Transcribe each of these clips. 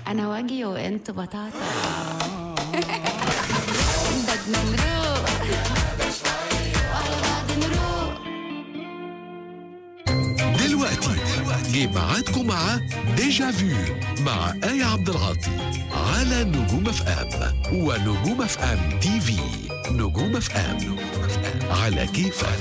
انا واجي وانت بطاطا بدنا نروق وعلى بعض نروق دلوقتي جه ميعادكم مع ديجا فيو مع آية عبد العاطي على نجوم اف ام ونجوم اف ام تي في نجوم اف ام على كيفك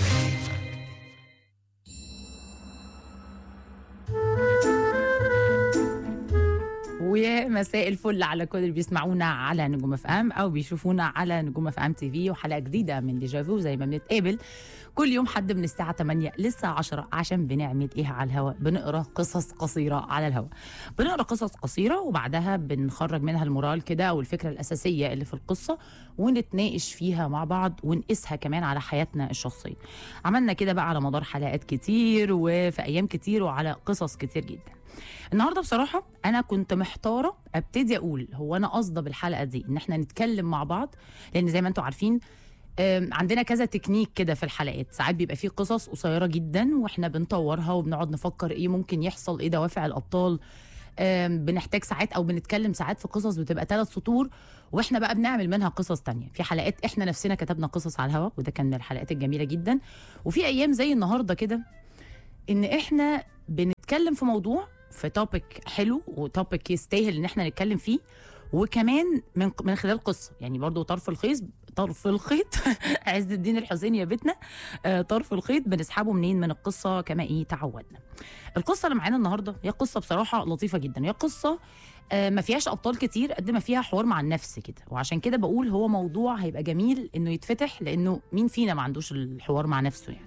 ويا مساء الفل على كل اللي بيسمعونا على نجوم اف ام او بيشوفونا على نجوم اف ام تي في وحلقه جديده من ديجافو زي ما بنتقابل كل يوم حد من الساعه 8 للساعه 10 عشان بنعمل ايه على الهواء بنقرا قصص قصيره على الهواء بنقرا قصص قصيره وبعدها بنخرج منها المورال كده او الفكره الاساسيه اللي في القصه ونتناقش فيها مع بعض ونقيسها كمان على حياتنا الشخصيه عملنا كده بقى على مدار حلقات كتير وفي ايام كتير وعلى قصص كتير جدا النهارده بصراحه انا كنت محتاره ابتدي اقول هو انا قصده بالحلقه دي ان احنا نتكلم مع بعض لان زي ما انتم عارفين آم، عندنا كذا تكنيك كده في الحلقات ساعات بيبقى فيه قصص قصيره جدا واحنا بنطورها وبنقعد نفكر ايه ممكن يحصل ايه دوافع الابطال آم، بنحتاج ساعات او بنتكلم ساعات في قصص بتبقى ثلاث سطور واحنا بقى بنعمل منها قصص تانية في حلقات احنا نفسنا كتبنا قصص على الهواء وده كان من الحلقات الجميله جدا وفي ايام زي النهارده كده ان احنا بنتكلم في موضوع في توبيك حلو وتوبيك يستاهل ان احنا نتكلم فيه وكمان من من خلال قصه يعني برضو طرف الخيط طرف الخيط عز الدين الحسيني يا بيتنا آه، طرف الخيط بنسحبه منين من القصه كما ايه تعودنا القصه اللي معانا النهارده هي قصه بصراحه لطيفه جدا هي قصه آه، ما فيهاش ابطال كتير قد ما فيها حوار مع النفس كده وعشان كده بقول هو موضوع هيبقى جميل انه يتفتح لانه مين فينا ما عندوش الحوار مع نفسه يعني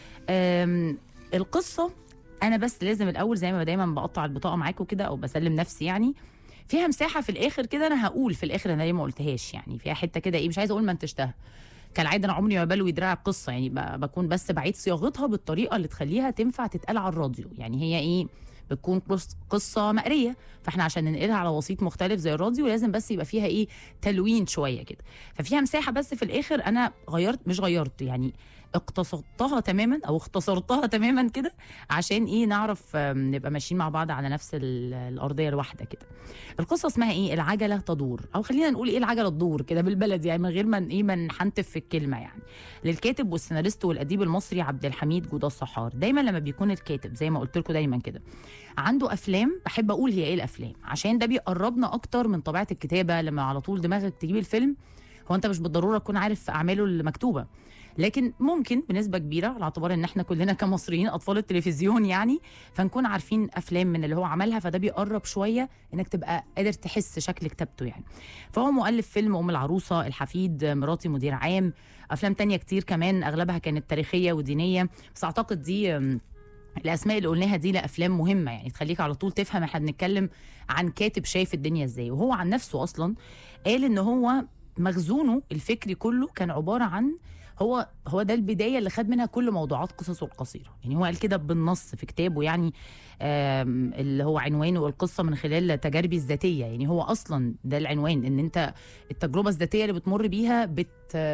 آم، القصه انا بس لازم الاول زي ما دايما بقطع البطاقه معاكم كده او بسلم نفسي يعني فيها مساحه في الاخر كده انا هقول في الاخر انا ليه ما قلتهاش يعني فيها حته كده ايه مش عايزه اقول ما انتشتها كالعاده انا عمري ما بلوي دراع القصه يعني ب- بكون بس بعيد صياغتها بالطريقه اللي تخليها تنفع تتقال على الراديو يعني هي ايه بتكون قص- قصه مقريه فاحنا عشان ننقلها على وسيط مختلف زي الراديو لازم بس يبقى فيها ايه تلوين شويه كده ففيها مساحه بس في الاخر انا غيرت مش غيرت يعني اقتصدتها تماما او اختصرتها تماما كده عشان ايه نعرف آم، نبقى ماشيين مع بعض على نفس ال- الارضيه الواحده كده القصه اسمها ايه العجله تدور او خلينا نقول ايه العجله تدور كده بالبلد يعني من غير ما ن- ايه ما نحنتف في الكلمه يعني للكاتب والسيناريست والاديب المصري عبد الحميد جودة الصحار دايما لما بيكون الكاتب زي ما قلت لكم دايما كده عنده افلام بحب اقول هي ايه الافلام عشان ده بيقربنا اكتر من طبيعه الكتابه لما على طول دماغك تجيب الفيلم هو انت مش بالضروره تكون عارف اعماله المكتوبه لكن ممكن بنسبه كبيره على اعتبار ان احنا كلنا كمصريين اطفال التلفزيون يعني فنكون عارفين افلام من اللي هو عملها فده بيقرب شويه انك تبقى قادر تحس شكل كتابته يعني فهو مؤلف فيلم ام العروسه الحفيد مراتي مدير عام افلام تانية كتير كمان اغلبها كانت تاريخيه ودينيه بس اعتقد دي أم، الاسماء اللي قلناها دي لافلام مهمه يعني تخليك على طول تفهم احنا بنتكلم عن كاتب شايف الدنيا ازاي وهو عن نفسه اصلا قال ان هو مخزونه الفكري كله كان عباره عن هو هو ده البدايه اللي خد منها كل موضوعات قصصه القصيره يعني هو قال كده بالنص في كتابه يعني آم، اللي هو عنوانه القصه من خلال تجاربي الذاتيه يعني هو اصلا ده العنوان ان انت التجربه الذاتيه اللي بتمر بيها بت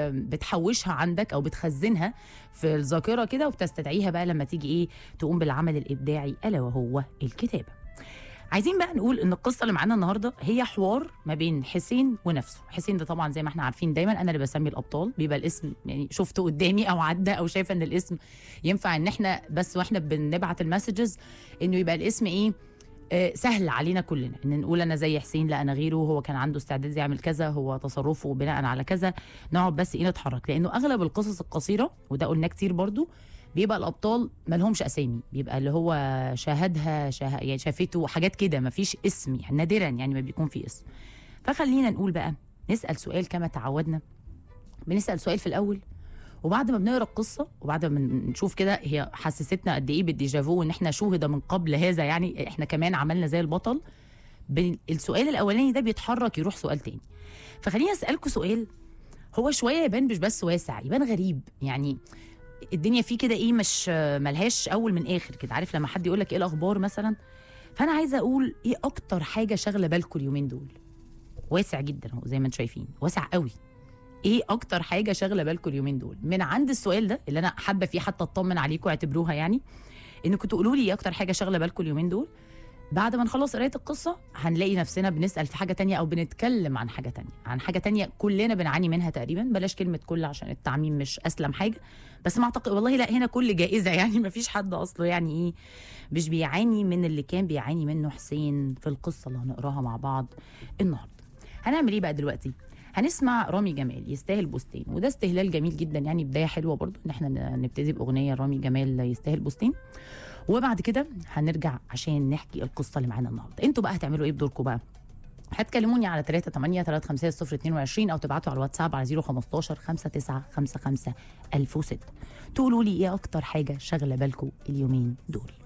بتحوشها عندك او بتخزنها في الذاكره كده وبتستدعيها بقى لما تيجي ايه تقوم بالعمل الابداعي الا وهو الكتابه عايزين بقى نقول ان القصه اللي معانا النهارده هي حوار ما بين حسين ونفسه حسين ده طبعا زي ما احنا عارفين دايما انا اللي بسمي الابطال بيبقى الاسم يعني شفته قدامي او عدى او شايفه ان الاسم ينفع ان احنا بس واحنا بنبعت المسجز انه يبقى الاسم ايه آه، سهل علينا كلنا ان نقول انا زي حسين لا انا غيره هو كان عنده استعداد يعمل كذا هو تصرفه بناء على كذا نقعد بس ايه نتحرك لانه اغلب القصص القصيره وده قلناه كتير برضو بيبقى الابطال ما لهمش اسامي بيبقى اللي هو شاهدها شاه... يعني شافته حاجات كده ما فيش اسم يعني نادرا يعني ما بيكون في اسم فخلينا نقول بقى نسال سؤال كما تعودنا بنسال سؤال في الاول وبعد ما بنقرا القصه وبعد ما نشوف كده هي حسستنا قد ايه بالديجافو وان احنا شوهد من قبل هذا يعني احنا كمان عملنا زي البطل بن- السؤال الاولاني ده بيتحرك يروح سؤال تاني فخليني اسالكم سؤال هو شويه يبان مش بس واسع يبان غريب يعني الدنيا فيه كده ايه مش ملهاش اول من اخر كده عارف لما حد يقول لك ايه الاخبار مثلا فانا عايزه اقول ايه اكتر حاجه شاغله بالكم اليومين دول واسع جدا اهو زي ما انتم شايفين واسع قوي ايه اكتر حاجه شاغله بالكم اليومين دول من عند السؤال ده اللي انا حابه فيه حتى اطمن عليكم اعتبروها يعني انكم تقولوا لي ايه اكتر حاجه شاغله بالكم اليومين دول بعد ما نخلص قرايه القصه هنلاقي نفسنا بنسال في حاجه تانية او بنتكلم عن حاجه تانية عن حاجه تانية كلنا بنعاني منها تقريبا بلاش كلمه كل عشان التعميم مش اسلم حاجه بس ما اعتقد والله لا هنا كل جائزه يعني ما فيش حد اصله يعني ايه مش بيعاني من اللي كان بيعاني منه حسين في القصه اللي هنقراها مع بعض النهارده هنعمل ايه بقى دلوقتي هنسمع رامي جمال يستاهل بوستين وده استهلال جميل جدا يعني بدايه حلوه برضو ان احنا ن- نبتدي باغنيه رامي جمال يستاهل بوستين وبعد كده هنرجع عشان نحكي القصه اللي معانا النهارده انتوا بقى هتعملوا ايه بدوركم بقى هتكلموني على 3 8 3 5 0 22 او تبعتوا على الواتساب على 015 59 55 1006 تقولوا لي ايه اكتر حاجه شاغله بالكم اليومين دول